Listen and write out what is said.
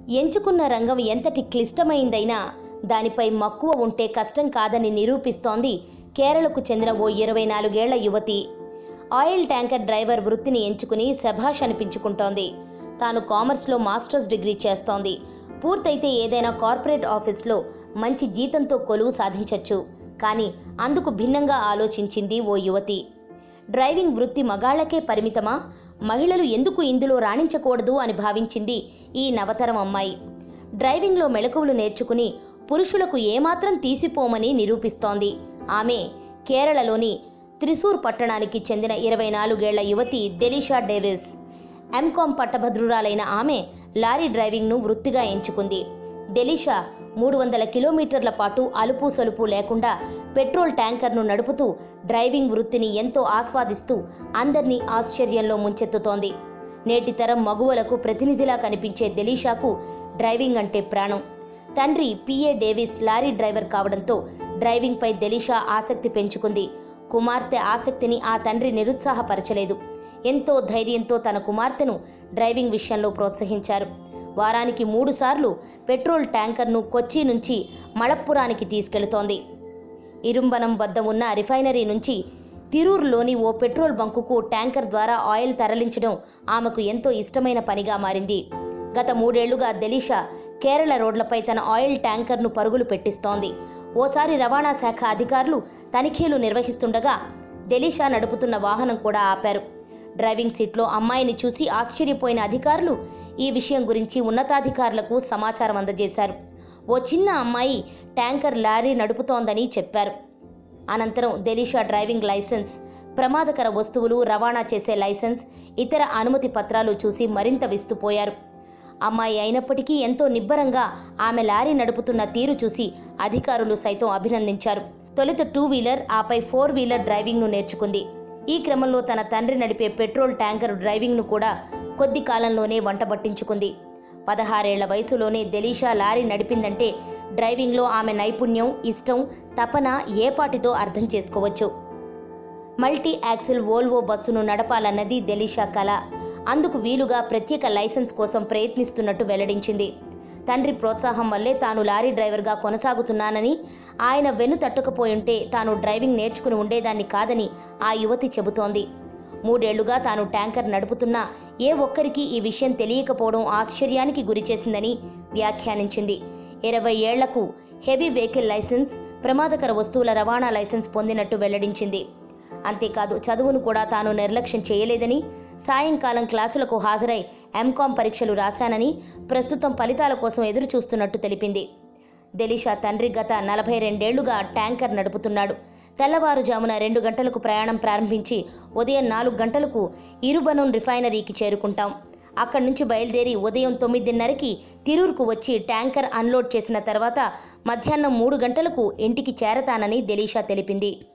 ఎంచుకున్న రంగం ఎంతటి క్లిష్టమైందైనా దానిపై మక్కువ ఉంటే కష్టం కాదని నిరూపిస్తోంది కేరళకు చెందిన ఓ ఇరవై నాలుగేళ్ల యువతి ఆయిల్ ట్యాంకర్ డ్రైవర్ వృత్తిని ఎంచుకుని శభాష్ అనిపించుకుంటోంది తాను కామర్స్లో మాస్టర్స్ డిగ్రీ చేస్తోంది పూర్తయితే ఏదైనా కార్పొరేట్ ఆఫీస్లో మంచి జీతంతో కొలువు సాధించొచ్చు కానీ అందుకు భిన్నంగా ఆలోచించింది ఓ యువతి డ్రైవింగ్ వృత్తి మగాళ్లకే పరిమితమా మహిళలు ఎందుకు ఇందులో రాణించకూడదు అని భావించింది ఈ నవతరం అమ్మాయి డ్రైవింగ్లో మెళకువలు నేర్చుకుని పురుషులకు ఏమాత్రం తీసిపోమని నిరూపిస్తోంది ఆమె కేరళలోని త్రిశూర్ పట్టణానికి చెందిన ఇరవై నాలుగేళ్ల యువతి దెలిషా డేవిస్ ఎంకామ్ పట్టభద్రురాలైన ఆమె లారీ డ్రైవింగ్ను వృత్తిగా ఎంచుకుంది డెలిషా మూడు వందల కిలోమీటర్ల పాటు అలుపు సలుపు లేకుండా పెట్రోల్ ట్యాంకర్ను నడుపుతూ డ్రైవింగ్ వృత్తిని ఎంతో ఆస్వాదిస్తూ అందర్నీ ఆశ్చర్యంలో ముంచెత్తుతోంది నేటి తరం మగువలకు ప్రతినిధిలా కనిపించే దెలీషాకు డ్రైవింగ్ అంటే ప్రాణం తండ్రి పిఏ డేవిస్ లారీ డ్రైవర్ కావడంతో డ్రైవింగ్పై దెలీషా ఆసక్తి పెంచుకుంది కుమార్తె ఆసక్తిని ఆ తండ్రి నిరుత్సాహపరచలేదు ఎంతో ధైర్యంతో తన కుమార్తెను డ్రైవింగ్ విషయంలో ప్రోత్సహించారు వారానికి మూడు సార్లు పెట్రోల్ ట్యాంకర్ను కొచ్చి నుంచి మళప్పురానికి తీసుకెళుతోంది ఇరుంబనం వద్ద ఉన్న రిఫైనరీ నుంచి తిరూరులోని ఓ పెట్రోల్ బంకుకు ట్యాంకర్ ద్వారా ఆయిల్ తరలించడం ఆమెకు ఎంతో ఇష్టమైన పనిగా మారింది గత మూడేళ్లుగా దెలీషా కేరళ రోడ్లపై తన ఆయిల్ ట్యాంకర్ను పరుగులు పెట్టిస్తోంది ఓసారి రవాణా శాఖ అధికారులు తనిఖీలు నిర్వహిస్తుండగా దెలీషా నడుపుతున్న వాహనం కూడా ఆపారు డ్రైవింగ్ సీట్లో అమ్మాయిని చూసి ఆశ్చర్యపోయిన అధికారులు ఈ విషయం గురించి ఉన్నతాధికారులకు సమాచారం అందజేశారు ఓ చిన్న అమ్మాయి ట్యాంకర్ లారీ నడుపుతోందని చెప్పారు అనంతరం దెలీషా డ్రైవింగ్ లైసెన్స్ ప్రమాదకర వస్తువులు రవాణా చేసే లైసెన్స్ ఇతర అనుమతి పత్రాలు చూసి మరింత విస్తుపోయారు అమ్మాయి అయినప్పటికీ ఎంతో నిబ్బరంగా ఆమె లారీ నడుపుతున్న తీరు చూసి అధికారులు సైతం అభినందించారు తొలుత టూ వీలర్ ఆపై ఫోర్ వీలర్ డ్రైవింగ్ను నేర్చుకుంది ఈ క్రమంలో తన తండ్రి నడిపే పెట్రోల్ ట్యాంకర్ డ్రైవింగ్ను కూడా కొద్ది కాలంలోనే వంటబట్టించుకుంది పదహారేళ్ల వయసులోనే దెలీషా లారీ నడిపిందంటే డ్రైవింగ్లో ఆమె నైపుణ్యం ఇష్టం తపన ఏపాటితో అర్థం చేసుకోవచ్చు మల్టీ యాక్సిల్ వోల్వో బస్సును నడపాలన్నది దెలీషా కళ అందుకు వీలుగా ప్రత్యేక లైసెన్స్ కోసం ప్రయత్నిస్తున్నట్టు వెల్లడించింది తండ్రి ప్రోత్సాహం వల్లే తాను లారీ డ్రైవర్గా కొనసాగుతున్నానని ఆయన వెన్ను తట్టుకపోయుంటే తాను డ్రైవింగ్ నేర్చుకుని ఉండేదాన్ని కాదని ఆ యువతి చెబుతోంది మూడేళ్లుగా తాను ట్యాంకర్ నడుపుతున్నా ఏ ఒక్కరికి ఈ విషయం తెలియకపోవడం ఆశ్చర్యానికి గురిచేసిందని వ్యాఖ్యానించింది ఇరవై ఏళ్లకు హెవీ వెహికల్ లైసెన్స్ ప్రమాదకర వస్తువుల రవాణా లైసెన్స్ పొందినట్టు వెల్లడించింది అంతేకాదు చదువును కూడా తాను నిర్లక్ష్యం చేయలేదని సాయంకాలం క్లాసులకు హాజరై ఎంకామ్ పరీక్షలు రాశానని ప్రస్తుతం ఫలితాల కోసం ఎదురు చూస్తున్నట్టు తెలిపింది దెలిషా తండ్రి గత నలభై రెండేళ్లుగా ట్యాంకర్ నడుపుతున్నాడు తెల్లవారుజామున రెండు గంటలకు ప్రయాణం ప్రారంభించి ఉదయం నాలుగు గంటలకు ఇరుబనం రిఫైనరీకి చేరుకుంటాం అక్కడి నుంచి బయలుదేరి ఉదయం తొమ్మిదిన్నరకి తిరూరుకు వచ్చి ట్యాంకర్ అన్లోడ్ చేసిన తర్వాత మధ్యాహ్నం మూడు గంటలకు ఇంటికి చేరతానని దెలీషా తెలిపింది